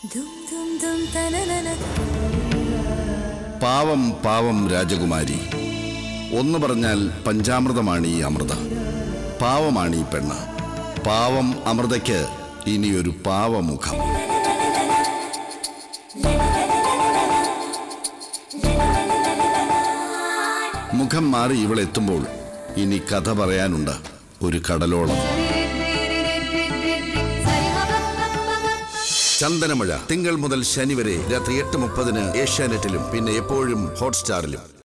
ദും ദും ദും തനനന പാവം പാവം രാജകുമാരി ഒന്ന് പറഞ്ഞാൽ പഞ്ചാമൃതമാണ് ഈ അമൃത പാവമാണ് ഈ പെണ്ണ് പാവം അമൃതയ്ക്ക് ഇനിയൊരു പാവമുഖം മുഖം മാറി ഇവളെത്തുമ്പോൾ ഇനി കഥ പറയാനുണ്ട് ഒരു കടലോളം ചന്ദനമഴ തിങ്കൾ മുതൽ ശനി വരെ രാത്രി എട്ട് മുപ്പതിന് ഏഷ്യാനെറ്റിലും പിന്നെ എപ്പോഴും ഹോട്ട്സ്റ്റാറിലും